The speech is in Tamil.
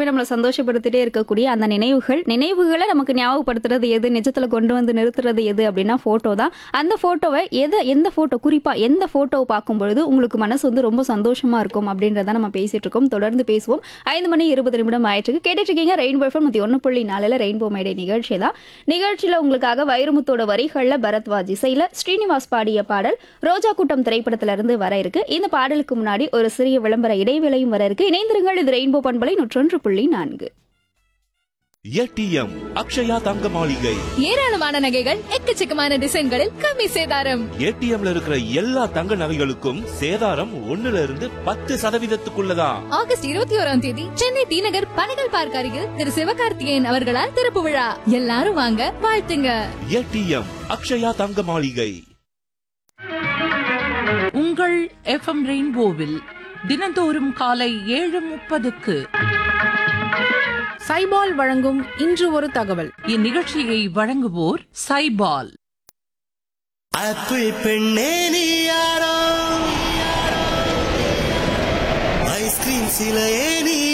நம்மளை சந்தோஷப்படுத்திட்டே இருக்கக்கூடிய அந்த நினைவுகள் நினைவுகளை நமக்கு ஞாபகப்படுத்துறது எது நிஜத்துல கொண்டு வந்து நிறுத்துறது எது அப்படின்னா போட்டோ தான் அந்த போட்டோவை எதை எந்த போட்டோ குறிப்பா எந்த போட்டோவை பார்க்கும் பொழுது உங்களுக்கு மனசு வந்து ரொம்ப சந்தோஷமா இருக்கும் அப்படின்றத நம்ம பேசிட்டு இருக்கோம் தொடர்ந்து பேசுவோம் ஐந்து மணி இருபது நிமிடம் ஆயிடுச்சு கேட்டுட்டு இருக்கீங்க ரெயின்போ எஃப்எம் நூத்தி ஒன்று புள்ளி நாலுல ரெயின்போ மேடை நிகழ்ச்சி தான் நிகழ்ச்சியில உங்களுக்காக வைரமுத்தோட வரிகள்ல பரத்வாஜ் இசையில ஸ்ரீனிவாஸ் பாடிய பாடல் ரோஜா கூட்டம் திரைப்படத்துல இருந்து வர இருக்கு இந்த பாடலுக்கு முன்னாடி ஒரு சிறிய விளம்பர இடைவேளையும் வர இருக்கு இணைந்திருங்கள் இது ரெயின்போ பண்பலை நூற்றொன்று புள்ளி நான்கு ஏடிஎம் அக்ஷயா தங்க மாளிகை ஏராளமான நகைகள் எக்கச்சக்கமான டிசைன்களில் கம்மி சேதாரம் ஏடிஎம்ல இருக்கிற எல்லா தங்க நகைகளுக்கும் சேதாரம் ஒண்ணுல இருந்து பத்து சதவீதத்துக்குள்ளதான் ஆகஸ்ட் இருபத்தி ஓராம் தேதி சென்னை டி நகர் பனகல் பார்க் அருகில் திரு சிவகார்த்திகேயன் அவர்களால் திறப்பு விழா எல்லாரும் வாங்க வாழ்த்துங்க ஏடிஎம் அக்ஷயா தங்க மாளிகை உங்கள் எஃப்எம் ரெயின்போவில் தினந்தோறும் காலை ஏழு முப்பதுக்கு சைபால் வழங்கும் இன்று ஒரு தகவல் இந்நிகழ்ச்சியை வழங்குவோர் சைபால் அப்பு பெண்ணே நீ யாரோ ஐஸ்கிரீம் சிலையே நீ